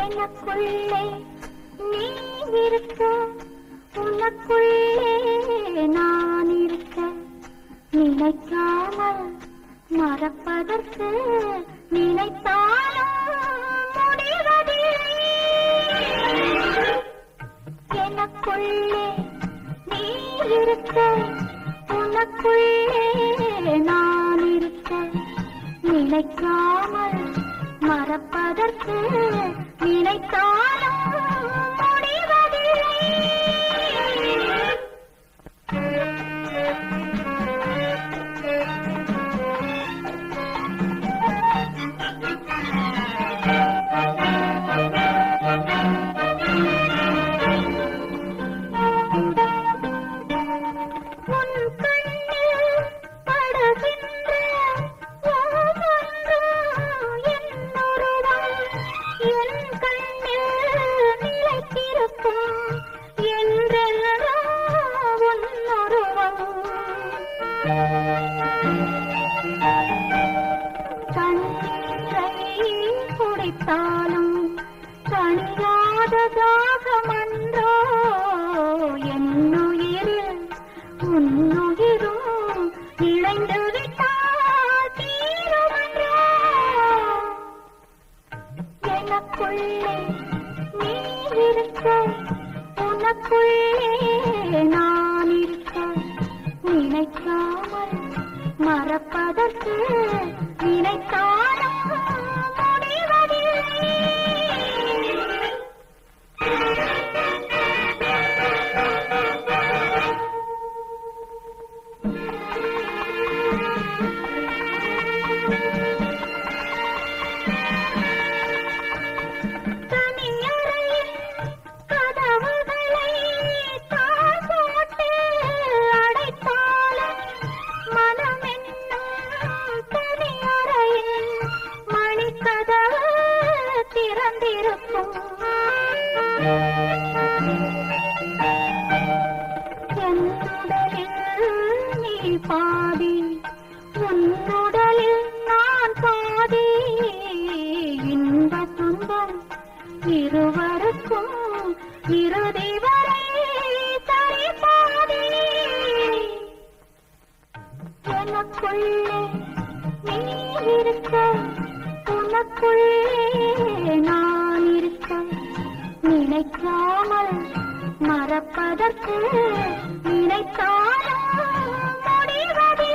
எனக்குள்ளே நீ இருக்க உனக்குள்ளே நான் இருக்க நினைக்காமல் மறப்பதற்கு நினைத்தாலும் முடிவதில்லை எனக்குள்ளே நீ இருக்க உனக்குள்ளே நான் இருக்க நினைக்காமல் மறப்பதற்கு நினைத்தாலும் முடிவதில்லை உன் கண்ணில் படுகின்ற ஒவ்வொன்றும் என் உருவம். என் கண்ணில் நிலைத்திருக்கும் என்றெல்லாம் உன் உருவம். கண்ணீரை குடித்தாலும் கனியாத தாகமன்றோ என்னுயிரில் உன்னுயிரும் இணைந்து விட்டால் தீருமன்றோ எனக்குள்ளே நீ இருக்க உனக்குள்ளே நான் இருக்க நினைக்காமல் மறப்பதற்கு நினைத்தாலும் முடிவதில்லை தனியறையின் கதவுகளை தாழ் போட்டு அடைத்தாலும் மனம் என்னும் தனியறையின் மணிக்கதவு திறந்திருக்கும் என் உடலில் நீ பாதி உன் உடலில் நான் பாதி இன்ப துன்பம் இருவருக்கும் இறுதி வரை சரி பாதி எனக்குள்ளே நீ இருக்க உனக்குள்ளே நான் இருக்க நினைக்காமல் மறப்பதற்கு நினைத்தாலும் முடிவதில்லை